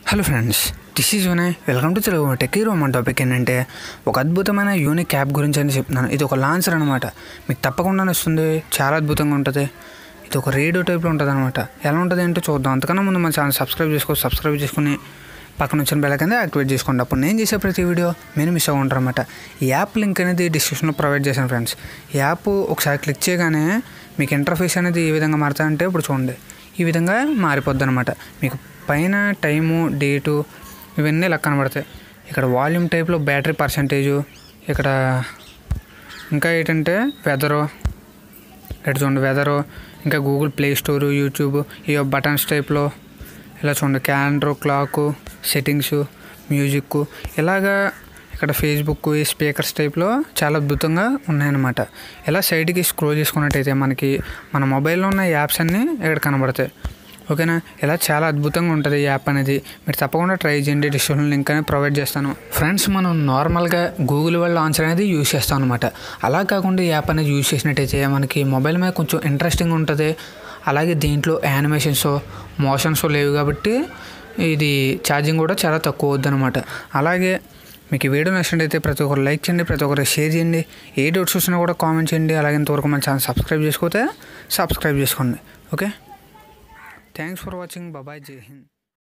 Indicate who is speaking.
Speaker 1: hello friends this is Vinay welcome to Telugu tech hero మన topic ఏంటంటే ఒక అద్భుతమైన యూనిక్ యాప్ గురించి అని చెప్తున్నాను ఇది ఒక లాంచర్ అనమాట మీకు తప్పకుండా వస్తుంది చాలా అద్భుతంగా ఉంటుంది ఇది ఒక రేడియో టైప్లో ఉంటుంది అనమాట ఎలా ఉంటుంది ఏంటో చూద్దాం అంతకన్నా ముందు మన ఛానల్ సబ్స్క్రైబ్ చేసుకో సబ్స్క్రైబ్ చేసుకుని పక్కన వచ్చిన బెల్ కింద యాక్టివేట్ చేసుకోండి అప్పుడు నేను చేసే ప్రతి వీడియో మీరు మిస్ అవ్వంటారు అనమాట ఈ యాప్ లింక్ అనేది డిస్క్రిప్షన్లో ప్రొవైడ్ చేశాను ఫ్రెండ్స్ ఈ యాప్ ఒకసారి క్లిక్ చేయగానే మీకు ఇంటర్ఫేస్ అనేది ఏ విధంగా మారుతాయంటే ఇప్పుడు చూడండి ఈ విధంగా మారిపోద్ది అనమాట మీకు పైన టైము డేటు ఇవన్నీ ఇలా కనబడతాయి ఇక్కడ వాల్యూమ్ టైప్లో బ్యాటరీ పర్సంటేజు ఇక్కడ ఇంకా ఏంటంటే వెదరు ఇక్కడ చూడండి వెదరు ఇంకా గూగుల్ ప్లే స్టోరు యూట్యూబ్ ఈ బటన్స్ టైప్లో ఇలా చూడండి క్యాలెండర్ క్లాకు సెట్టింగ్స్ మ్యూజిక్ ఇలాగా ఇక్కడ ఫేస్బుక్ ఈ స్పీకర్స్ టైప్లో చాలా అద్భుతంగా ఉన్నాయన్నమాట ఇలా సైడ్కి స్క్రోల్ చేసుకున్నట్టయితే మనకి మన మొబైల్లో ఉన్న యాప్స్ అన్నీ ఇక్కడ కనబడతాయి ఓకేనా ఇలా చాలా అద్భుతంగా ఉంటుంది ఈ యాప్ అనేది మీరు తప్పకుండా ట్రై చేయండి డిస్క్రిప్షన్ లింక్ అనేది ప్రొవైడ్ చేస్తాను ఫ్రెండ్స్ మనం నార్మల్గా గూగుల్ వల్ల లాంచర్ అనేది యూజ్ చేస్తాం అనమాట అలా కాకుండా ఈ యాప్ అనేది యూజ్ చేసినట్టయితే మనకి మొబైల్ మీద కొంచెం ఇంట్రెస్టింగ్ ఉంటుంది అలాగే దీంట్లో యానిమేషన్స్ మోషన్స్ లేవు కాబట్టి ఇది ఛార్జింగ్ కూడా చాలా తక్కువ అవుద్ది అనమాట అలాగే మీకు ఈ వీడియో నచ్చినట్టయితే ప్రతి ఒక్కరు లైక్ చేయండి ప్రతి ఒక్కరు షేర్ చేయండి ఏ డౌట్స్ వచ్చినా కూడా కామెంట్ చేయండి అలాగే ఇంతవరకు మన ఛానల్ సబ్స్క్రైబ్ చేసుకోతే సబ్స్క్రైబ్ చేసుకోండి ఓకే థ్యాంక్స్ ఫర్ వాచింగ్ బాబాయ్ జై హింద్